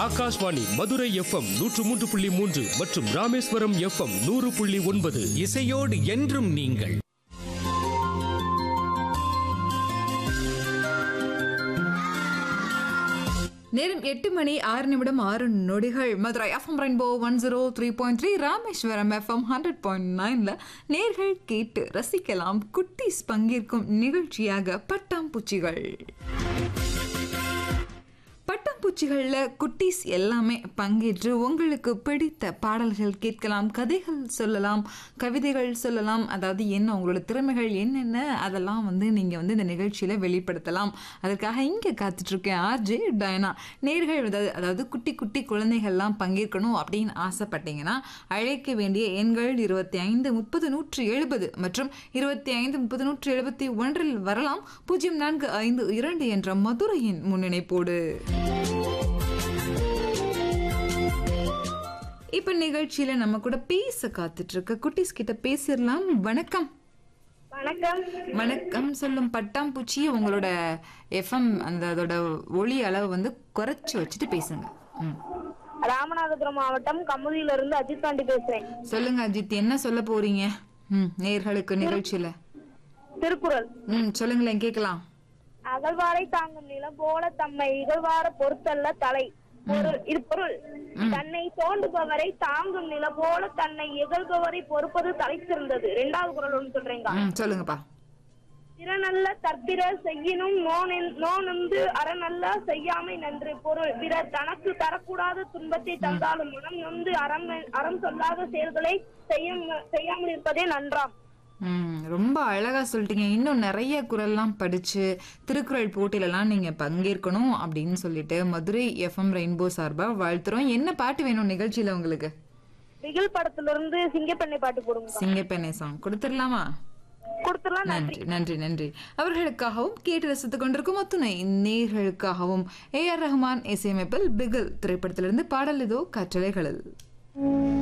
Akashvani Madurai FM நூற்று மூன்று புள்ளி மூன்று மற்றும் ராமேஸ்வரம் எஃப்எம் நூறு புள்ளி ஒன்பது இசையோடு என்றும் நீங்கள் நேரம் எட்டு மணி ஆறு நிமிடம் ஆறு நொடிகள் Madurai FM rainbow one zero three point three Rameswaram FM hundred point நைனில் நேர்கள் கேட்டு ரசிக்கலாம் குட்டீஸ் பங்கேற்கும் நிகழ்ச்சியாக பட்டாம்பூச்சிகள் பட்டாம்பூச்சிகளில் குட்டீஸ் எல்லாமே பங்கேற்று உங்களுக்கு பிடித்த பாடல்கள் கேட்கலாம் கதைகள் சொல்லலாம் கவிதைகள் சொல்லலாம் அதாவது என்ன உங்களோட திறமைகள் என்னென்ன அதெல்லாம் வந்து நீங்கள் வந்து இந்த நிகழ்ச்சியில் வெளிப்படுத்தலாம் அதற்காக இங்கே காத்துட்ருக்கேன் ஆர்ஜே டயனா நேர்கள் அதாவது அதாவது குட்டி குட்டி குழந்தைகள்லாம் பங்கேற்கணும் அப்படின்னு ஆசைப்பட்டீங்கன்னா அழைக்க வேண்டிய எண்கள் இருபத்தி ஐந்து முப்பது நூற்றி எழுபது மற்றும் இருபத்தி ஐந்து முப்பது நூற்றி எழுபத்தி ஒன்றில் வரலாம் பூஜ்ஜியம் நான்கு ஐந்து இரண்டு என்ற மதுரையின் முன்னிணைப்போடு இப்ப நிகழ்ச்சியில நம்ம கூட பேச காத்துட்டு இருக்க குட்டீஸ் கிட்ட பேசிடலாம் வணக்கம் வணக்கம் வணக்கம் சொல்லும் பட்டாம்பூச்சி உங்களோட எஃப்எம் அந்த அதோட ஒளி அளவு வந்து குறைச்சு வச்சுட்டு பேசுங்க ம். ராமநாதபுரம் மாவட்டம் கமுதியில இருந்து அஜித் பாண்டி பேசுறேன் சொல்லுங்க அஜித் என்ன சொல்ல போறீங்க ம் நேர்களுக்கு நிகழ்ச்சியில திருக்குறள் ம் சொல்லுங்களேன் கேட்கலாம் அகழ்வாரை தாங்கும் நிலம் போல தம்மை இகழ்வார பொறுத்தல்ல தலை பொருள் இது பொருள் தன்னை தோண்டுபவரை தாங்கும் நில போல தன்னை இகழ்பவரை பொறுப்பது தலை சிறந்தது ரெண்டாவது குரல் ஒன்று சொல்றேங்க ம் சொல்லுங்கப்பா திறனல்ல தற்பிற செய்யினும் நோனென்- நோனந்து அறநல்ல செய்யாமை நன்று பொருள் பிறர் தனக்கு தரக்கூடாத துன்பத்தை தந்தாலும் மனம் நொந்து அறம் அறம் சொல்லாத செயல்களை செய்யும் செய்யாமல் இருப்பதே நன்றாம் ம் ரொம்ப அழகா சொல்லிட்டீங்க இன்னும் நிறைய குரல்லாம் படிச்சு திருக்குறள் போட்டியிலலாம் நீங்க பங்கேற்கணும் அப்படின்னு சொல்லிட்டு மதுரை எஃப்எம் ரெயின்போ சார்பா வாழ்த்துறோம் என்ன பாட்டு வேணும் நிகழ்ச்சியில உங்களுக்கு பிகில் படத்துல இருந்து சிங்கப்பெண்ணை பாட்டு போடுங்க சிங்கப்பெண்ணை சாங் கொடுத்துடலாமா கொடுத்துலாம் நன்றி நன்றி நன்றி அவர்களுக்காகவும் கேட்டு ரசித்துக் கொண்டிருக்கும் அத்துணை நேர்களுக்காகவும் ஏ ஆர் ரஹ்மான் இசையமைப்பில் பிகில் திரைப்படத்திலிருந்து பாடல் இதோ கற்றலைகளில்